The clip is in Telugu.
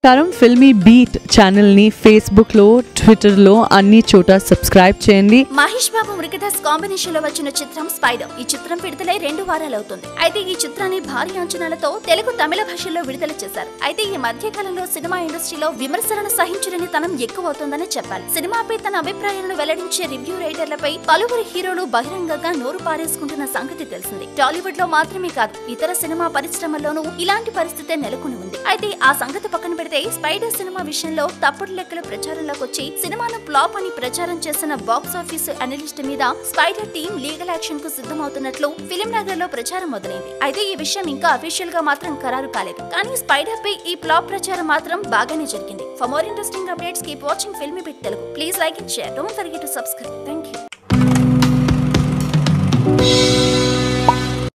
ప్రకారం ఫిల్మీ బీట్ ఛానల్ని ఫేస్బుక్లో ట్విట్టర్లో అన్ని చోట సబ్స్క్రైబ్ చేయండి మహేష్ బాబు మృగదాస్ కాంబినేషన్ లో వచ్చిన చిత్రం స్పైడర్ ఈ చిత్రం విడుదలై రెండు వారాలు అవుతుంది అయితే ఈ చిత్రాన్ని భారీ అంచనాలతో తెలుగు తమిళ భాషల్లో విడుదల చేశారు అయితే ఈ మధ్య కాలంలో సినిమా ఇండస్ట్రీలో విమర్శలను సహించడని తనం ఎక్కువ అవుతుందని చెప్పాలి సినిమాపై తన అభిప్రాయాలను వెల్లడించే రివ్యూ రైటర్లపై పలువురు హీరోలు బహిరంగంగా నోరు పారేసుకుంటున్న సంగతి తెలిసింది టాలీవుడ్ లో మాత్రమే కాదు ఇతర సినిమా పరిశ్రమల్లోనూ ఇలాంటి పరిస్థితే నెలకొని ఉంది అయితే ఆ సంగతి పక్కన పెడితే స్పైడర్ సినిమా విషయంలో తప్పుడు లెక్కలు ప్రచారంలోకి వచ్చి సినిమాను ఫ్లాప్ అని ప్రచారం చేసిన బాక్స్ ఆఫీస్ అనలిస్ట్ మీద స్పైడర్ టీం లీగల్ యాక్షన్ కు సిద్ధమవుతున్నట్లు ఫిలిం నగర్ లో ప్రచారం మొదలైంది అయితే ఈ విషయం ఇంకా అఫీషియల్ గా మాత్రం ఖరారు కాలేదు కానీ స్పైడర్ పై ఈ ఫ్లాప్ ప్రచారం మాత్రం బాగానే జరిగింది for more interesting updates keep watching filmy bit Telugu please like and share don't forget to subscribe